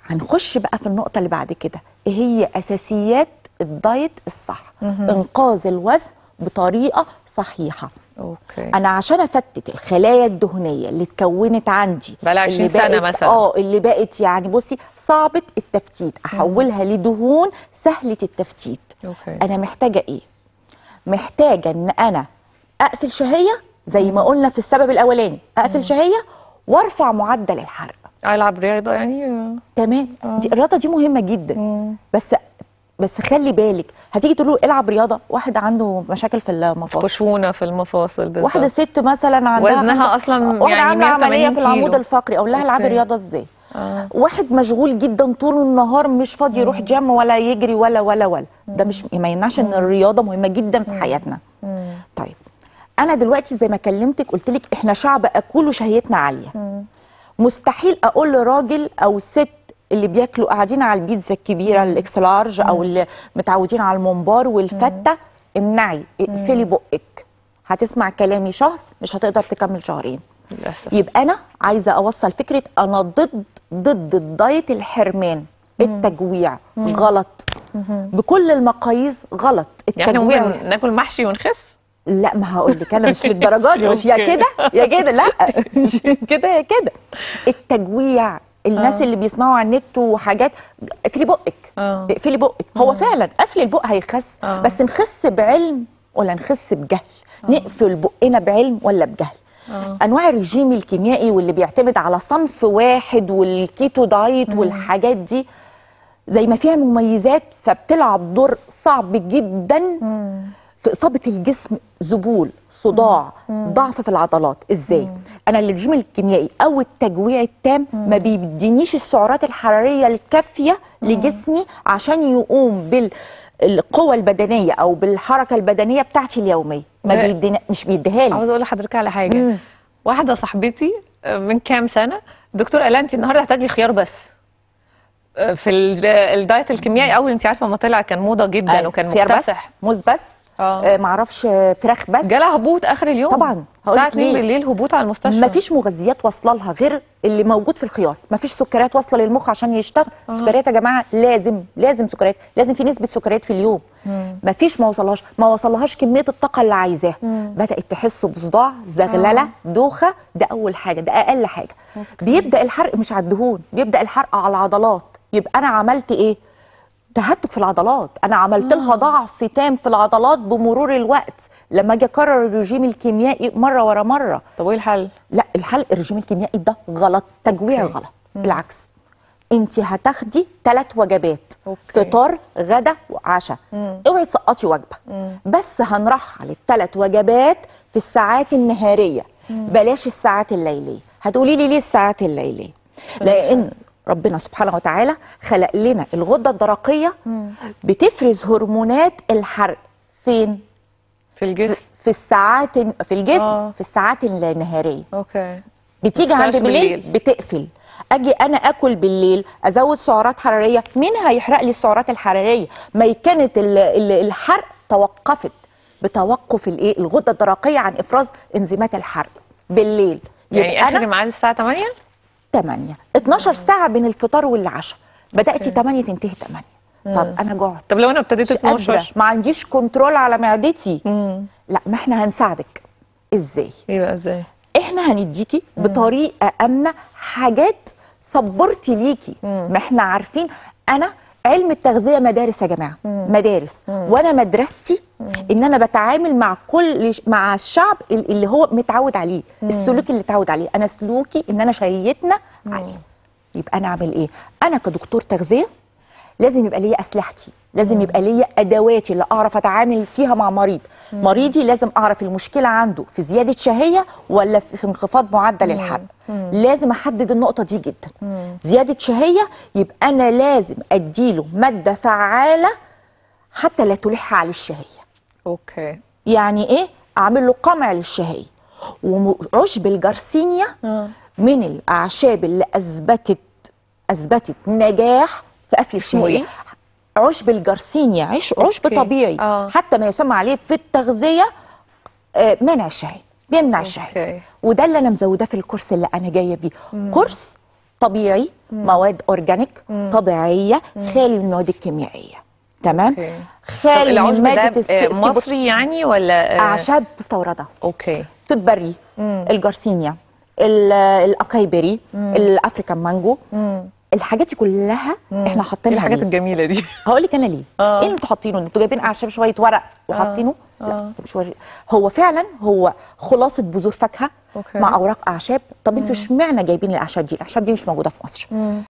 هنخش بقى في النقطه اللي بعد كده ايه هي اساسيات الدايت الصح انقاذ الوزن بطريقه صحيحه اوكي انا عشان افتت الخلايا الدهنيه اللي اتكونت عندي بقالها اللي 20 سنة بقت- مثلا. اه اللي بقت يعني بصي صعبه التفتيت احولها لدهون سهله التفتيت اوكي انا محتاجه ايه محتاجه ان انا اقفل شهيه زي ما قلنا في السبب الاولاني اقفل شهيه وارفع معدل الحرق العب رياضه يعني تمام دي الرياضه دي مهمه جدا بس بس خلي بالك هتيجي تقول له العب رياضه واحد عنده مشاكل في المفاصل خشونه في المفاصل بالظبط واحده ست مثلا عندها وزنها أصلاً واحده يعني عامله 180 عمليه في العمود كيلو. الفقري اقول لها العبي أوكي. رياضه ازاي آه. واحد مشغول جدا طول النهار مش فاضي يروح جيم ولا يجري ولا ولا ولا ده مش ما يمنعش ان الرياضه مهمه جدا في حياتنا طيب انا دلوقتي زي ما كلمتك قلت لك احنا شعب اكل وشهيتنا عاليه مستحيل اقول لراجل او ست اللي بياكلوا قاعدين على البيتزا الكبيره الاكس لارج او اللي متعودين على الممبار والفته امنعي اقفلي بقك هتسمع كلامي شهر مش هتقدر تكمل شهرين للاسف يبقى انا عايزه اوصل فكره انا ضد ضد الدايت الحرمان التجويع غلط بكل المقاييس غلط يعني احنا التجويع ممكن ناكل محشي ونخس لا ما هقول لك انا مش للدرجه دي مش يا أوكي. كده يا كده لا مش كده يا كده التجويع الناس آه. اللي بيسمعوا على النت وحاجات اقفلي بقك اه اقفلي بقك هو فعلا قفل البق هيخس آه. بس نخس بعلم ولا نخس بجهل نقفل بقنا بعلم ولا بجهل آه. انواع الرجيم الكيميائي واللي بيعتمد على صنف واحد والكيتو دايت والحاجات دي زي ما فيها مميزات فبتلعب دور صعب جدا في اصابه الجسم ذبول صداع ضعف في العضلات ازاي انا الرجيم الكيميائي او التجويع التام ما بيدينيش السعرات الحراريه الكافيه لجسمي عشان يقوم بالقوة البدنية أو بالحركة البدنية بتاعتي اليومية ما لا. بيدينا مش بيديها لي عاوز اقول لحضرتك على حاجه مم. واحده صاحبتي آه، من كام سنه الدكتور قال لها انت النهارده هتاكلي خيار بس آه، في ال- الدايت الكيميائي اول انت عارفه ما طلع كان موضه جدا أيوة. وكان خيار بس مكتسح موز بس اه آه معرفش آه، فراخ بس جالها هبوط اخر اليوم طبعا هقول الساعه لك 2 ليه بالليل هبوط على المستشفى مفيش مغذيات واصله لها غير اللي موجود في الخيار مفيش سكريات واصله للمخ عشان يشتغل سكريات يا جماعه لازم لازم سكريات لازم في نسبه سكريات في اليوم مفيش ما وصلهاش ما وصلهاش كميه الطاقه اللي عايزاها بدات تحس بصداع زغلله دوخه ده اول حاجه ده اقل حاجه بيبدا الحرق مش على الدهون بيبدا الحرق على العضلات يبقى انا عملت ايه تهتك في العضلات انا عملت لها ضعف تام في العضلات بمرور الوقت لما اجي اكرر الرجيم الكيميائي مره ورا مره طب وايه الحل؟ لا الحل الرجيم الكيميائي ده غلط تجويع أوكي. غلط بالعكس انت هتاخدي ثلاث وجبات أوكي. فطار غدا وعشاء اوعي تسقطي وجبه بس هنرحل الثلاث وجبات في الساعات النهاريه بلاش الساعات الليليه هتقولي لي ليه الساعات الليليه لان ربنا سبحانه وتعالى خلق لنا الغده الدرقيه بتفرز هرمونات الحرق فين في الجسم في الساعات في الجسم آه. في الساعات النهاريه اوكي بتيجي بتشتغلش عند بالليل, بالليل. بتقفل اجي انا اكل بالليل ازود سعرات حراريه مين هيحرق لي السعرات الحراريه ما هي كانت ال- ال- الحرق توقفت بتوقف الايه الغده الدرقيه عن افراز انزيمات الحرق بالليل يعني اخر انا ميعاد الساعه 8 8 12 ساعه بين الفطار والعشاء بداتي 8 تنتهي 8 طب انا جعت طب لو انا ابتديت مش قادره 12 ما عنديش كنترول على معدتي امم لا ما احنا هنساعدك ازاي ايه بقى ازاي؟ احنا هنديكي بطريقه امنه حاجات صبرتي ليكي ما احنا عارفين انا علم التغذيه مدارس يا جماعه مدارس وانا مدرستي ان انا بتعامل مع كل مع الشعب ال- اللي هو متعود عليه السلوك اللي اتعود عليه انا سلوكي ان انا شهيتنا عاليه يبقى انا اعمل ايه انا كدكتور تغذيه لازم يبقى ليا اسلحتي لازم يبقى ليا ادواتي اللي اعرف اتعامل فيها مع مريض مريضي لازم اعرف المشكله عنده في زياده شهيه ولا في في انخفاض معدل الحرق لازم احدد النقطه دي جدا زياده شهيه يبقى انا لازم اديله ماده فعاله حتى لا تلح على الشهيه اوكي يعني ايه اعمل له قمع للشهيه وعشب الجرسينيا اه من الاعشاب اللي اثبتت اثبتت نجاح في قفل اسمه الشهيه إيه؟ عشب الجرسينيا عش عشب أوكي. طبيعي آه. حتى ما يسمى عليه في التغذيه آه، منع الشهيه بيمنع الشهيه اوكي وده اللي انا مزوداه في الكورس اللي انا جايه بيه كورس طبيعي مواد اورجانيك طبيعيه خالي من المواد الكيميائيه تمام اوكي طب خالي من العشب ماده ده الس- آه، السيبوت- مصري يعني ولا آه، اعشاب مستورده اوكي توت بري مم. الجارسينيا ال- الاكايبري الافريكان مانجو مم. الحاجات دي كلها احنا ايه حاطينها الحاجات ليه؟ الجميله دي هقول لك انا ليه آه. ايه اللي انتوا حاطينه انتوا جايبين اعشاب شويه ورق وحاطينه آه. لا ده مش ورق. هو فعلا هو خلاصه بذور فاكهه أوكي. مع اوراق اعشاب طب انتوا اشمعنى جايبين الاعشاب دي الاعشاب دي مش موجوده في مصر